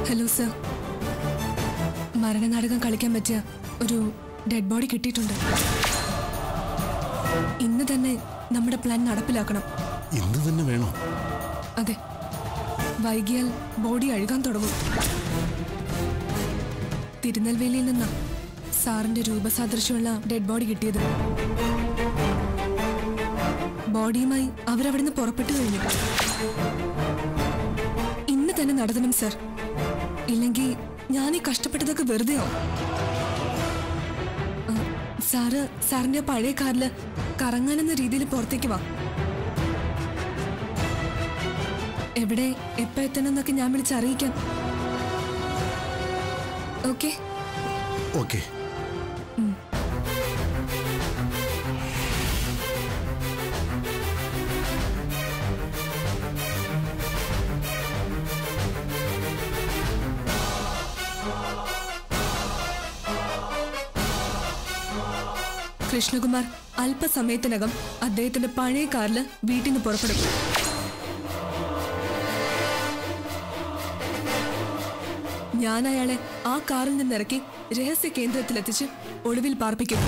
Hello sir മരണനാടകം കളിക്കാൻ പറ്റിയ ഒരു ഡെഡ് ബോഡി കിട്ടിയിട്ടുണ്ട് ഇന്ന് തന്നെ നമ്മുടെ പ്ലാൻ നടപ്പിലാക്കണം ഇന്ന് തന്നെ വേണോ അതെ വൈകിയാൽ ബോഡി അഴുകാൻ തുടങ്ങും തിരുനെൽവേലിയിൽ നിന്നാ സാറിന്റെ രൂപസാദൃശ്യമുള്ള ഡെഡ് ബോഡി കിട്ടിയത് ബോഡിയുമായി അവരവിടുന്ന് പുറപ്പെട്ടു കഴിഞ്ഞു ഇന്ന് തന്നെ നടത്തണം സർ ഇല്ലെങ്കിൽ ഞാൻ ഈ കഷ്ടപ്പെട്ടതൊക്കെ വെറുതെയോ ആ, സാറ് സാറിന്റെ പഴയ കാറില് കറങ്ങാനെന്ന രീതിയിൽ പുറത്തേക്ക് വാ എവിടെ എപ്പോ എത്തണം എന്നൊക്കെ ഞാൻ വിളിച്ച് അറിയിക്കാം ഓക്കെ ഓക്കെ കൃഷ്ണകുമാർ അല്പസമയത്തിനകം അദ്ദേഹത്തിന്റെ പഴയ കാറിൽ വീട്ടിൽ നിന്ന് പുറപ്പെടും ഞാൻ അയാളെ ആ കാറിൽ നിന്നിറക്കി രഹസ്യ കേന്ദ്രത്തിലെത്തിച്ച് ഒളിവിൽ പാർപ്പിക്കും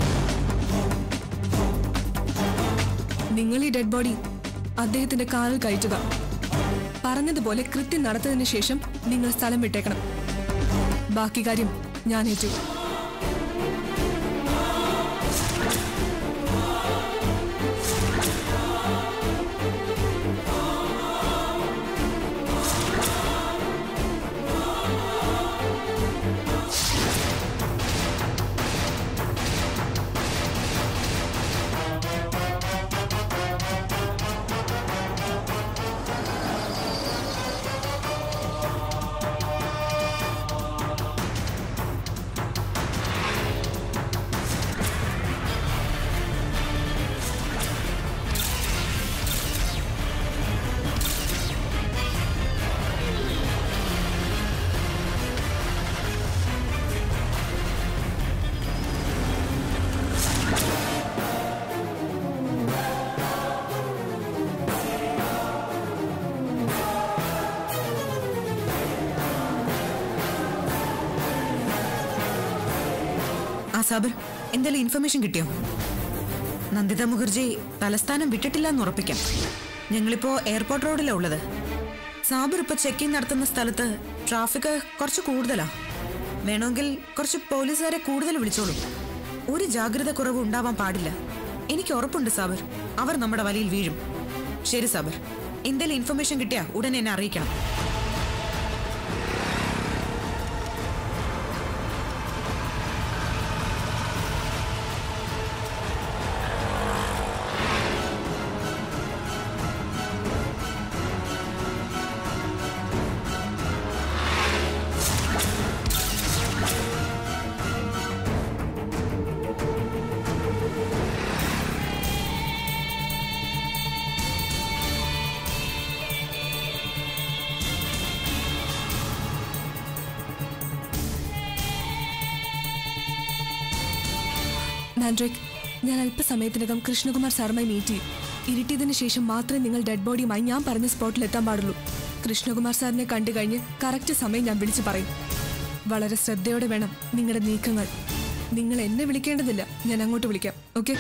നിങ്ങൾ ഈ ഡെഡ് ബോഡി അദ്ദേഹത്തിന്റെ കാറിൽ കയറ്റുക പറഞ്ഞതുപോലെ കൃത്യം നടത്തതിന് ശേഷം നിങ്ങൾ സ്ഥലം വിട്ടേക്കണം ബാക്കി കാര്യം ഞാൻ ഏറ്റു ആ സാബിർ എന്തെങ്കിലും ഇൻഫർമേഷൻ കിട്ടിയോ നന്ദിത മുഖർജി തലസ്ഥാനം വിട്ടിട്ടില്ല എന്ന് ഉറപ്പിക്കാം ഞങ്ങളിപ്പോ എയർപോർട്ട് റോഡിലാണ് ഉള്ളത് സാബിർ ഇപ്പൊ ചെക്കിംഗ് നടത്തുന്ന സ്ഥലത്ത് ട്രാഫിക് കുറച്ച് കൂടുതലാ വേണമെങ്കിൽ കുറച്ച് പോലീസുകാരെ കൂടുതൽ വിളിച്ചോളൂ ഒരു ജാഗ്രത കുറവ് ഉണ്ടാവാൻ പാടില്ല എനിക്ക് ഉറപ്പുണ്ട് സാബിർ അവർ നമ്മുടെ വലയിൽ വീഴും ശരി സാബിർ എന്തെങ്കിലും ഇൻഫർമേഷൻ കിട്ടിയാ ഉടനെ എന്നെ അറിയിക്കണം മാൻഡ്രിക് ഞാൻ അല്പസമയത്തിനകം കൃഷ്ണകുമാർ സാറുമായി മീറ്റ് ചെയ്യും ഇരുട്ടിയതിനു ശേഷം മാത്രമേ നിങ്ങൾ ഡെഡ് ബോഡിയുമായി ഞാൻ പറഞ്ഞ സ്പോട്ടിൽ എത്താൻ പാടുള്ളൂ കൃഷ്ണകുമാർ സാറിനെ കണ്ടു കഴിഞ്ഞ് കറക്റ്റ് സമയം ഞാൻ വിളിച്ചു പറയും വളരെ ശ്രദ്ധയോടെ വേണം നിങ്ങളുടെ നീക്കങ്ങൾ നിങ്ങൾ എന്നെ വിളിക്കേണ്ടതില്ല ഞാൻ അങ്ങോട്ട് വിളിക്കാം ഓക്കെ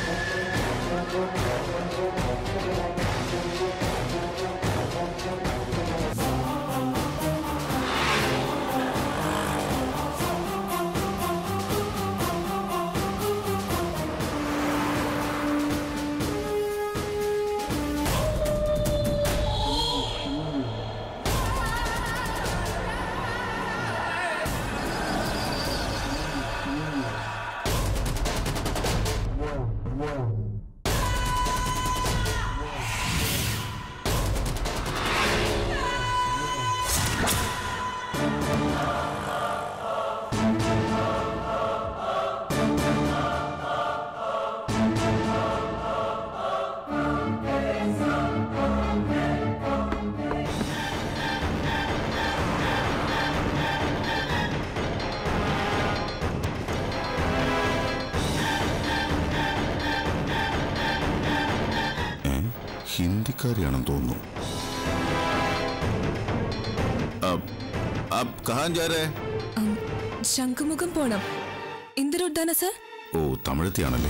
ഏ ഹിന്ദിക്കാരിയാണെന്ന് തോന്നുന്നു ആ, आप कहाँ जा रहे ഉം, ശംഖുമുഖം പോണം എന്തിനൊട്ടാണ് സർ ഓ തമിഴത്തിയാണല്ലേ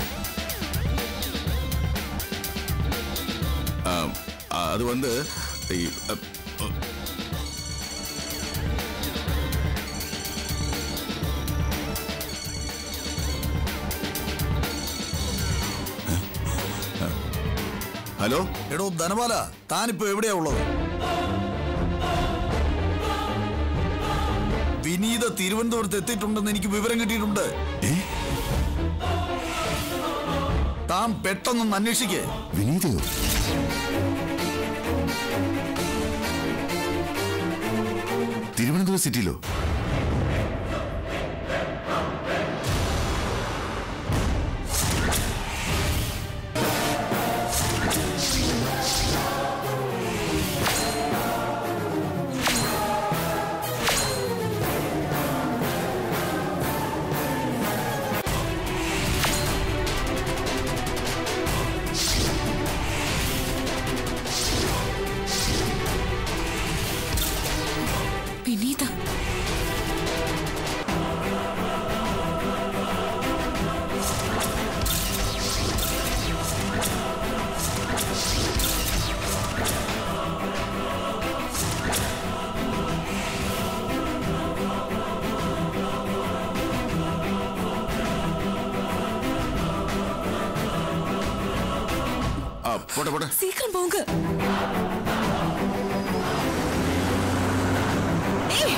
ആ, ആ, അത് വന്ന് ഈ അ, അ, ഹലോ എടോ ധനപാല താനിപ്പോ എവിടെയാ ഉള്ളത് വിനീത തിരുവനന്തപുരത്ത് എത്തിയിട്ടുണ്ടെന്ന് എനിക്ക് വിവരം കിട്ടിയിട്ടുണ്ട് ഏ താൻ പെട്ടെന്നൊന്ന് അന്വേഷിക്കേ വിനീതയോ തിരുവനന്തപുരം സിറ്റിയിലോ വിനീത ആ പോട്ടെ പോട്ടെ സീക്കിരം പോങ്ക ഏയ്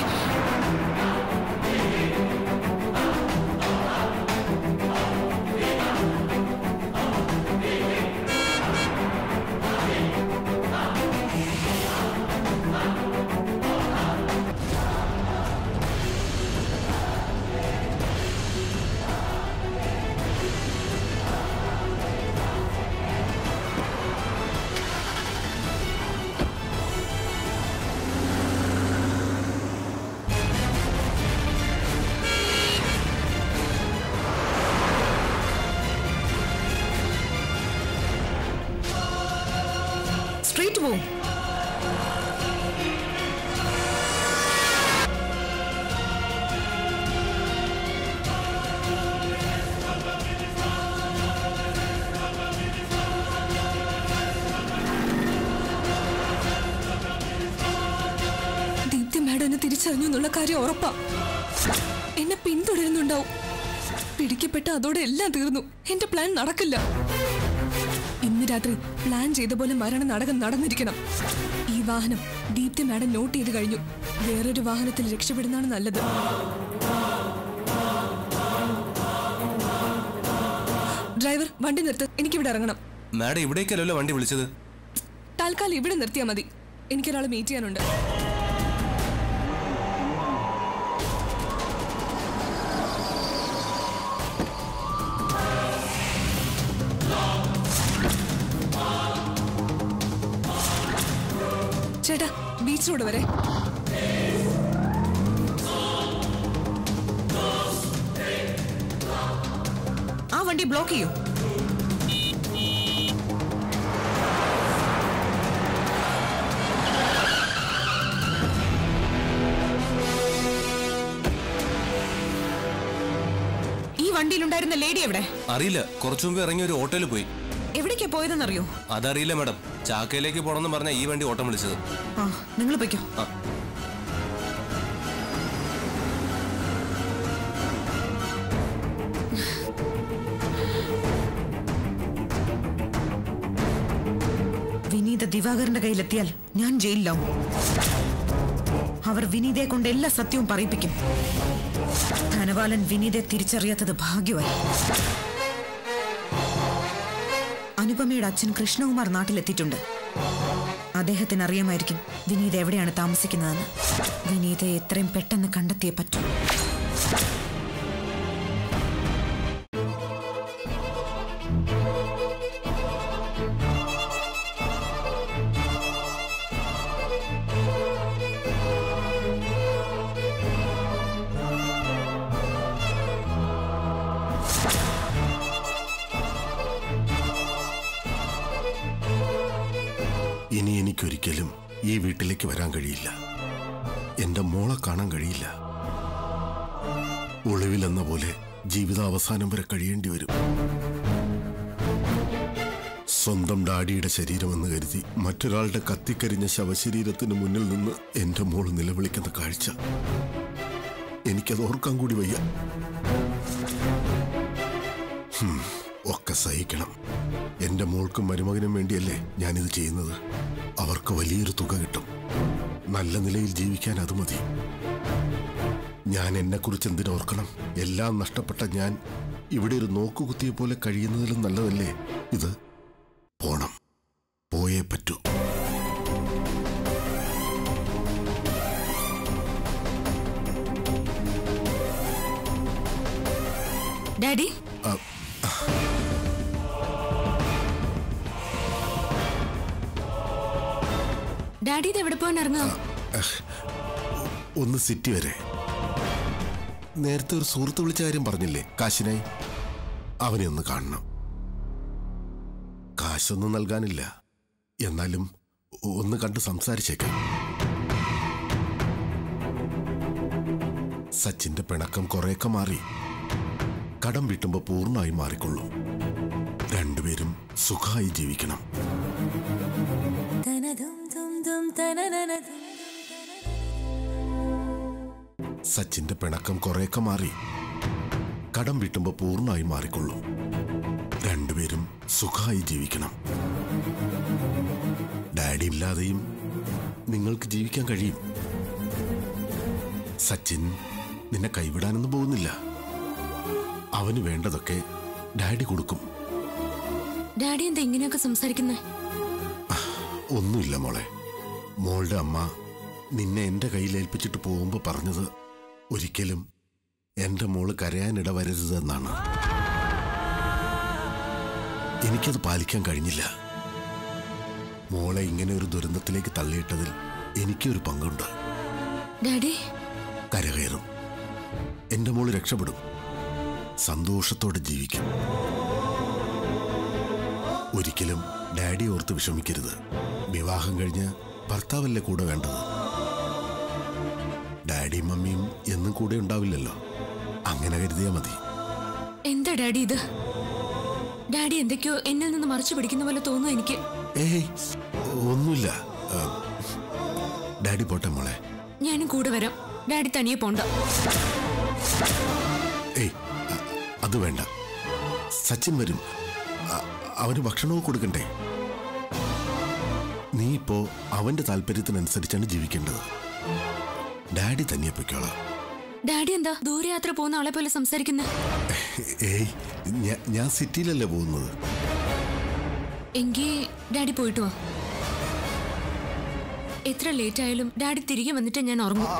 സ്ട്രീറ്റ് പോവും ദീപ്തി മാഡം എന്നെ തിരിച്ചറിഞ്ഞു എന്നുള്ള കാര്യം ഉറപ്പാ എന്നെ പിന്തുടരുന്നുണ്ടാവും പിടിക്കപ്പെട്ട അതോടെ എല്ലാം തീർന്നു എന്റെ പ്ലാൻ നടക്കില്ല ഇന്ന് രാത്രി പ്ലാൻ ചെയ്ത പോലെ മരണ നാടകം നടന്നിരിക്കണം ഈ വാഹനം ദീപ്തി മാഡം നോട്ട് ചെയ്ത് കഴിഞ്ഞു വേറൊരു വാഹനത്തിൽ രക്ഷപ്പെടുന്നതാണ് നല്ലത് ഡ്രൈവർ വണ്ടി നിർത്ത് എനിക്കിവിടെ ഇറങ്ങണം മാഡം ഇവിടേക്കല്ലല്ലോ വണ്ടി വിളിച്ചത് തൽക്കാലം ഇവിടെ നിർത്തിയാൽ മതി എനിക്കൊരാളെ മീറ്റ് ചെയ്യാനുണ്ട് ചേട്ടാ ബീച്ച് റോഡ് വരെ ആ വണ്ടി ബ്ലോക്ക് ചെയ്യൂ ഈ വണ്ടിയിലുണ്ടായിരുന്ന ലേഡി എവിടെ അറിയില്ല കുറച്ചു മുമ്പ് ഇറങ്ങി ഒരു ഓട്ടോയിൽ പോയി എവിടേക്കാ പോയതെന്നറിയോ അതറിയില്ല മാഡം ചാക്കയിലേക്ക് പോണെന്ന് പറഞ്ഞ ഈ വണ്ടി ഓട്ടം വിളിച്ചത് ആ നിങ്ങൾ പൊയ്ക്കോ ആ വിനീത ദിവാകരന്റെ കയ്യിലെത്തിയാൽ ഞാൻ ജയിലിലാവും അവർ വിനീതയെ കൊണ്ട് എല്ലാ സത്യവും പറയിപ്പിക്കും ധനപാലൻ വിനീതയെ തിരിച്ചറിയാത്തത് ഭാഗ്യമായി അനുപമയുടെ അച്ഛൻ കൃഷ്ണകുമാർ നാട്ടിലെത്തിയിട്ടുണ്ട് അദ്ദേഹത്തിന് അറിയാമായിരിക്കും വിനീത എവിടെയാണ് താമസിക്കുന്നതെന്ന് വിനീതയെ എത്രയും പെട്ടെന്ന് കണ്ടെത്തിയേ പറ്റൂ ഇനി എനിക്കൊരിക്കലും ഈ വീട്ടിലേക്ക് വരാൻ കഴിയില്ല എന്റെ മോളെ കാണാൻ കഴിയില്ല ഒളിവിലെന്ന പോലെ ജീവിതാവസാനം വരെ കഴിയേണ്ടി വരും സ്വന്തം ഡാഡിയുടെ ശരീരമെന്ന് കരുതി മറ്റൊരാളുടെ കത്തിക്കരിഞ്ഞ ശവശരീരത്തിന് മുന്നിൽ നിന്ന് എന്റെ മോൾ നിലവിളിക്കുന്ന കാഴ്ച എനിക്കത് ഓർക്കാൻ കൂടി വയ്യ ഹും, ഒക്കെ സഹിക്കണം എന്റെ മോൾക്കും മരുമകനും വേണ്ടിയല്ലേ ഞാനിത് ചെയ്യുന്നത് അവർക്ക് വലിയൊരു തുക കിട്ടും നല്ല നിലയിൽ ജീവിക്കാൻ അത് മതി ഞാൻ എന്നെക്കുറിച്ച് എന്തിനോർക്കണം എല്ലാം നഷ്ടപ്പെട്ട ഞാൻ ഇവിടെ ഒരു നോക്കുകുത്തിയെ പോലെ കഴിയുന്നതിലും നല്ലതല്ലേ ഇത് പോണം പോയേ പറ്റൂ ഡാഡി ഡാഡി ഇത് എവിടെ പോകാൻ ഇറങ്ങാ ഒന്ന് സിറ്റി വരെ നേരത്തെ ഒരു സുഹൃത്ത് വിളിച്ച കാര്യം പറഞ്ഞില്ലേ കാശിനായി അവനെ ഒന്ന് കാണണം കാശൊന്നും നൽകാനില്ല എന്നാലും ഒന്ന് കണ്ട് സംസാരിച്ചേക്കാം സച്ചിന്റെ പിണക്കം കുറേയൊക്കെ മാറി കടം വീട്ടുമ്പോ പൂർണ്ണമായി മാറിക്കൊള്ളും രണ്ടുപേരും സുഖമായി ജീവിക്കണം സച്ചിന്റെ പിണക്കം കുറേയൊക്കെ മാറി കടം വീട്ടുമ്പോ പൂർണ്ണമായി മാറിക്കൊള്ളും രണ്ടുപേരും സുഖമായി ജീവിക്കണം ഡാഡി ഇല്ലാതെയും നിങ്ങൾക്ക് ജീവിക്കാൻ കഴിയും സച്ചിൻ നിന്നെ കൈവിടാനൊന്നും പോകുന്നില്ല അവന് വേണ്ടതൊക്കെ ഡാഡി കൊടുക്കും ഡാഡി എന്താ ഇങ്ങനെയൊക്കെ സംസാരിക്കുന്നേ ഒന്നുമില്ല മോളെ മോളുടെ അമ്മ നിന്നെ എന്റെ കയ്യിൽ ഏൽപ്പിച്ചിട്ട് പോകുമ്പോ പറഞ്ഞത് ഒരിക്കലും എന്റെ മോള് കരയാനിട വരരുത് എന്നാണ് എനിക്കത് പാലിക്കാൻ കഴിഞ്ഞില്ല മോളെ ഇങ്ങനെ ഒരു ദുരന്തത്തിലേക്ക് തള്ളിയിട്ടതിൽ എനിക്കൊരു പങ്കുണ്ട് ഡാഡി കരകയറും എന്റെ മോള് രക്ഷപ്പെടും സന്തോഷത്തോടെ ജീവിക്കും ഒരിക്കലും ഡാഡി ഓർത്ത് വിഷമിക്കരുത് വിവാഹം കഴിഞ്ഞ് ഭർത്താവല്ലേ കൂടെ വേണ്ടത് ഡാഡിയും മമ്മിയും എന്നും കൂടെ ഉണ്ടാവില്ലല്ലോ അങ്ങനെ കരുതിയാ മതി എന്താ ഡാഡി ഇത് ഡാഡി എന്തൊക്കെയോ എന്നിൽ നിന്ന് മറിച്ചു പിടിക്കുന്ന പോലെ തോന്നുന്നു എനിക്ക് ഏയ് ഒന്നുമില്ല ആ, ഡാഡി പോട്ടെ മോളെ ഞാനും കൂടെ വരാം ഡാഡി തനിയെ പോണ്ട ഏയ് അ- അത് വേണ്ട സച്ചിൻ വരും അ- അവന് ഭക്ഷണവും കൊടുക്കണ്ടേ നീ ഇപ്പോ അവന്റെ താല്പര്യത്തിനനുസരിച്ചാണ് ജീവിക്കേണ്ടത് ഡാഡി തന്നെ പൊയ്ക്കോളാം ഡാഡി എന്താ ദൂരയാത്ര പോകുന്ന ആളെ പോലെ സംസാരിക്കുന്നത് ഏയ് ഞാ- ഞാൻ സിറ്റിയിലല്ലേ പോകുന്നത് എങ്കിൽ ഡാഡി പോയിട്ട് വാ എത്ര ലേറ്റ് ആയാലും ഡാഡി തിരികെ വന്നിട്ട് ഞാൻ ഉറങ്ങും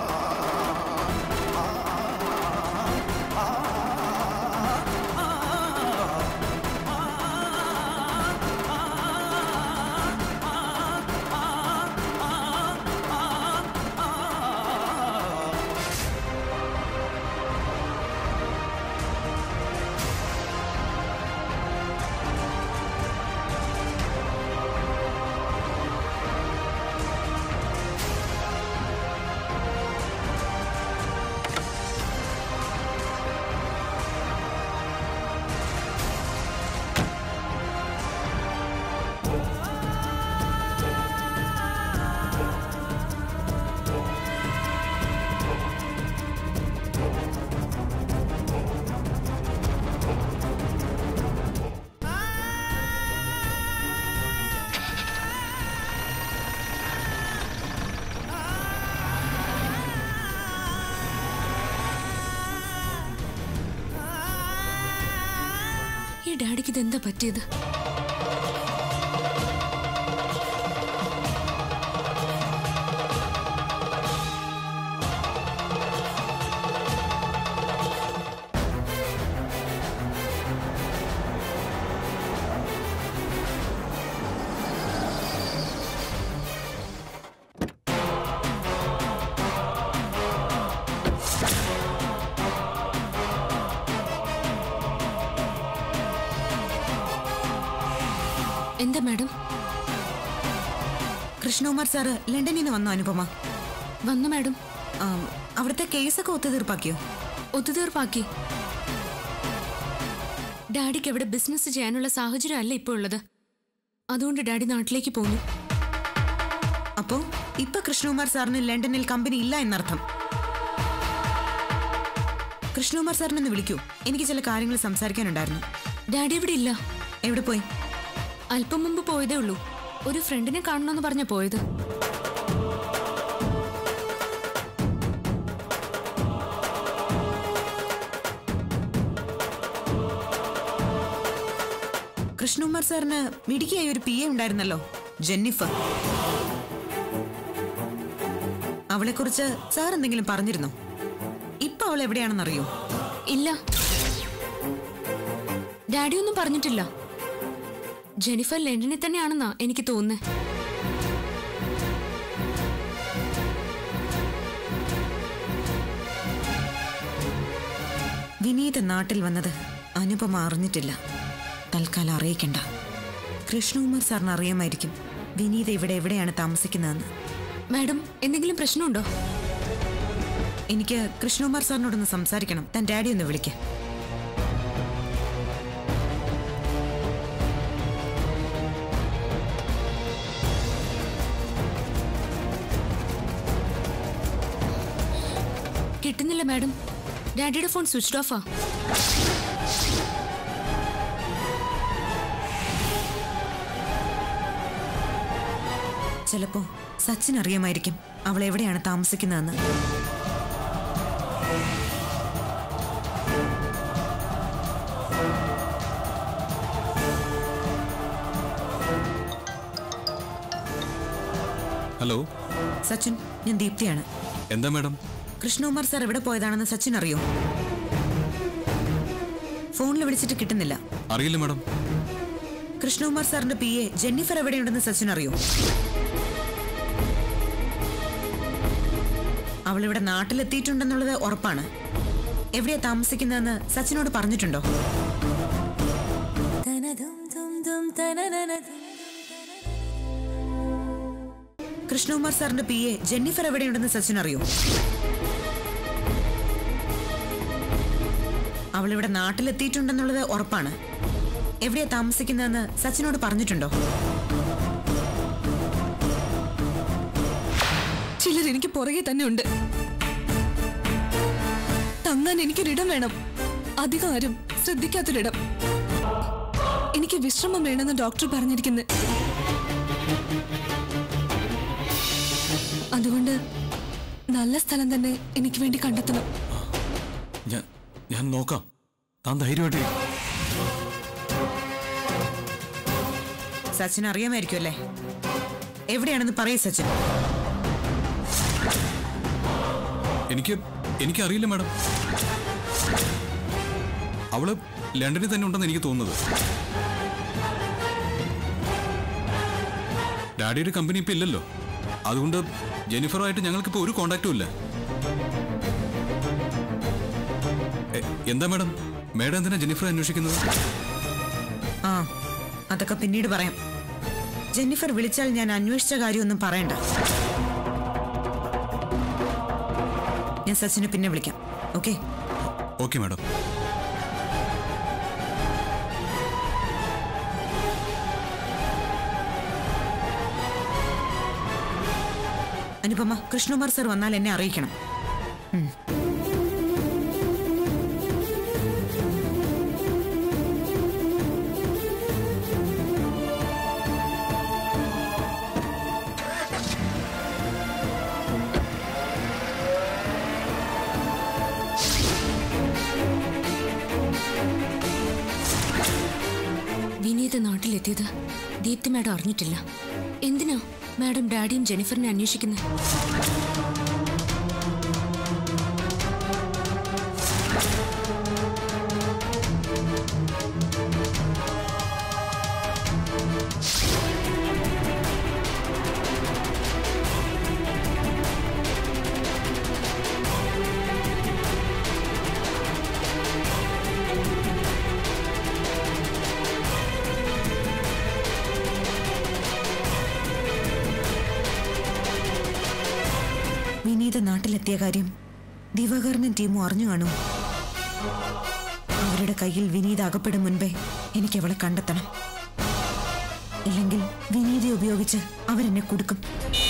ഈ ഡാഡിക്ക് ഇതെന്താ പറ്റിയത് എന്താ മാഡം കൃഷ്ണകുമാർ സാറ് ലണ്ടനിൽ നിന്ന് വന്നു അനുപമ വന്നു മാഡം ആ, അവിടുത്തെ കേസൊക്കെ ഒത്തുതീർപ്പാക്കിയോ ഒത്തുതീർപ്പാക്കി ഡാഡിക്ക് അവിടെ ബിസിനസ് ചെയ്യാനുള്ള സാഹചര്യം അല്ല ഇപ്പോൾ ഉള്ളത് അതുകൊണ്ട് ഡാഡി നാട്ടിലേക്ക് പോന്നു അപ്പോ ഇപ്പൊ കൃഷ്ണകുമാർ സാറിന് ലണ്ടനിൽ കമ്പനി ഇല്ല എന്നർത്ഥം കൃഷ്ണകുമാർ സാറിനെ വിളിക്കൂ എനിക്ക് ചില കാര്യങ്ങൾ സംസാരിക്കാനുണ്ടായിരുന്നു ഡാഡി ഇവിടെ ഇല്ല എവിടെ പോയി അല്പം മുമ്പ് പോയതേ ഉള്ളൂ ഒരു ഫ്രണ്ടിനെ കാണണമെന്ന് പറഞ്ഞ പോയത് കൃഷ്ണകുമാർ സാറിന് മിടുക്കിയായ ഒരു പി എ ഉണ്ടായിരുന്നല്ലോ ജെന്നിഫർ അവളെക്കുറിച്ച് സാർ എന്തെങ്കിലും പറഞ്ഞിരുന്നോ ഇപ്പൊ അവൾ എവിടെയാണെന്നറിയോ ഇല്ല ഡാഡി ഒന്നും പറഞ്ഞിട്ടില്ല ജെനിഫർ ലണ്ടനിൽ തന്നെയാണെന്നാ എനിക്ക് തോന്നുന്നത് വിനീത് നാട്ടിൽ വന്നത് അനുപമ അറിഞ്ഞിട്ടില്ല തൽക്കാലം അറിയിക്കണ്ട കൃഷ്ണകുമാർ സാറിന് അറിയാമായിരിക്കും വിനീത് ഇവിടെ എവിടെയാണ് താമസിക്കുന്നതെന്ന് മാഡം എന്തെങ്കിലും പ്രശ്നമുണ്ടോ എനിക്ക് കൃഷ്ണകുമാർ സാറിനോടൊന്ന് സംസാരിക്കണം താൻ ഡാഡി ഒന്ന് വിളിക്ക കിട്ടുന്നില്ല മാഡം ഡാഡിയുടെ ഫോൺ സ്വിച്ച് ഓഫാ ചിലപ്പോ സച്ചിൻ അറിയാമായിരിക്കും അവൾ എവിടെയാണ് താമസിക്കുന്നതെന്ന് ഹലോ സച്ചിൻ ഞാൻ ദീപ്തിയാണ് എന്താ മാഡം കൃഷ്ണകുമാർ സാർ എവിടെ പോയതാണെന്ന് സച്ചിൻ അറിയോ ഫോണിൽ വിളിച്ചിട്ട് കിട്ടുന്നില്ല അറിയില്ല മാഡം കൃഷ്ണകുമാർ സാറിന്റെ പി എ ജെന്നിഫർ എവിടെയുണ്ടെന്ന് സച്ചിൻ അറിയോ അവൾ ഇവിടെ നാട്ടിലെത്തിയിട്ടുണ്ടെന്നുള്ളത് ഉറപ്പാണ് എവിടെയാ താമസിക്കുന്നതെന്ന് സച്ചിനോട് പറഞ്ഞിട്ടുണ്ടോ കൃഷ്ണകുമാർ സാറിന്റെ പി എ ജെന്നിഫർ എവിടെയുണ്ടെന്ന് സച്ചിൻ അറിയോ അവൾ ഇവിടെ നാട്ടിലെത്തിയിട്ടുണ്ടെന്നുള്ളത് ഉറപ്പാണ് എവിടെയാ താമസിക്കുന്നതെന്ന് സച്ചിനോട് പറഞ്ഞിട്ടുണ്ടോ ചിലർ എനിക്ക് പുറകെ തന്നെ ഉണ്ട് തങ്ങാൻ എനിക്കൊരിടം വേണം അധികം ആരും ശ്രദ്ധിക്കാത്തൊരിടം എനിക്ക് വിശ്രമം വേണമെന്ന് ഡോക്ടർ പറഞ്ഞിരിക്കുന്നത് അതുകൊണ്ട് നല്ല സ്ഥലം തന്നെ എനിക്ക് വേണ്ടി കണ്ടെത്തണം ഞാൻ ഞാൻ നോക്കാം താൻ ധൈര്യമായിട്ട് ഇരി. സച്ചിൻ അറിയാമായിരിക്കും അല്ലേ എവിടെയാണെന്ന് പറയൂ സച്ചിൻ എനിക്ക് എനിക്കറിയില്ല മാഡം അവള് ലണ്ടനിൽ തന്നെ ഉണ്ടെന്ന് എനിക്ക് തോന്നുന്നത് ഡാഡിയുടെ കമ്പനി ഇപ്പൊ ഇല്ലല്ലോ അതുകൊണ്ട് ജെനിഫറുമായിട്ട് ഞങ്ങൾക്കിപ്പോ ഒരു കോണ്ടാക്റ്റും ഇല്ല എ, എന്താ മാഡം മാഡം എന്തിനാ ജെനിഫറെ അന്വേഷിക്കുന്നത് ആ അതൊക്കെ പിന്നീട് പറയാം ജെന്നിഫർ വിളിച്ചാൽ ഞാൻ അന്വേഷിച്ച കാര്യമൊന്നും പറയണ്ട ഞാൻ സച്ചിനെ പിന്നെ വിളിക്കാം okay okay madam Anupama Krishnakumar sir വന്നാൽ എന്നെ അറിയിക്കണം വിനീത് നാട്ടിലെത്തിയത് ദീപ്തി മാഡം അറിഞ്ഞിട്ടില്ല എന്തിനാ മാഡം ഡാഡിയും ജെനിഫറിനെ അന്വേഷിക്കുന്നത് വിനീത നാട്ടിലെത്തിയ കാര്യം ദിവാകരനും ടീമും അറിഞ്ഞു കാണും അവരുടെ കയ്യിൽ വിനീത അകപ്പെടും മുൻപേ എനിക്ക് അവളെ കണ്ടെത്തണം ഇല്ലെങ്കിൽ വിനീതയെ ഉപയോഗിച്ച് അവരെന്നെ കൊടുക്കും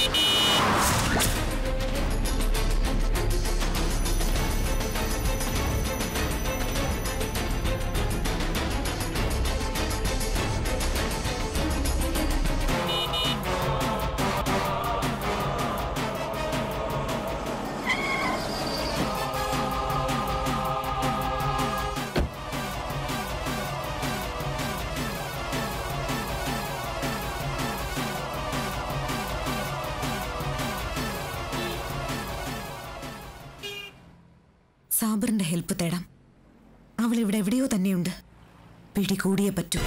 സാബറിന്റെ ഹെൽപ്പ് തേടാം അവൾ ഇവിടെ എവിടെയോ തന്നെയുണ്ട് പിടികൂടിയേ പറ്റൂ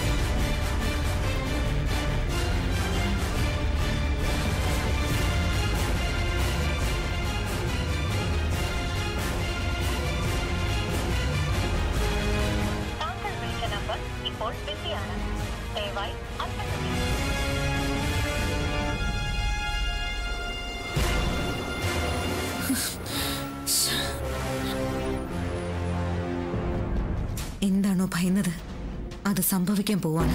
താങ്കൾ വിളിച്ച നമ്പർ ഇപ്പോൾ ബിസിയാണ് ദയവായി അല്പസമയം എന്താണോ ഭയന്നത് അത് സംഭവിക്കാൻ പോവാണ്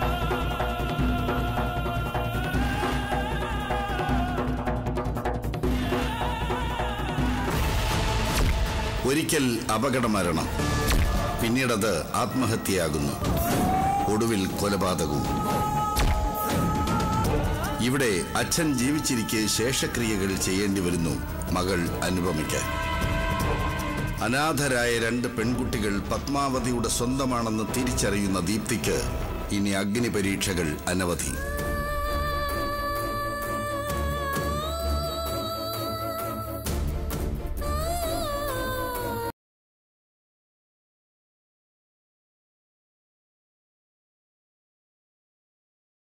ഒരിക്കൽ അപകടമരണം പിന്നീടത് ആത്മഹത്യയാകുന്നു ഒടുവിൽ കൊലപാതകവും ഇവിടെ അച്ഛൻ ജീവിച്ചിരിക്കെ ശേഷക്രിയകൾ ചെയ്യേണ്ടി വരുന്നു മകൾ അനുപമയ്ക്ക് അനാഥരായ രണ്ട് പെൺകുട്ടികൾ പത്മാവതിയുടെ സ്വന്തമാണെന്ന് തിരിച്ചറിയുന്ന ദീപ്തിക്ക് ഇനി അഗ്നി പരീക്ഷകൾ അനവധി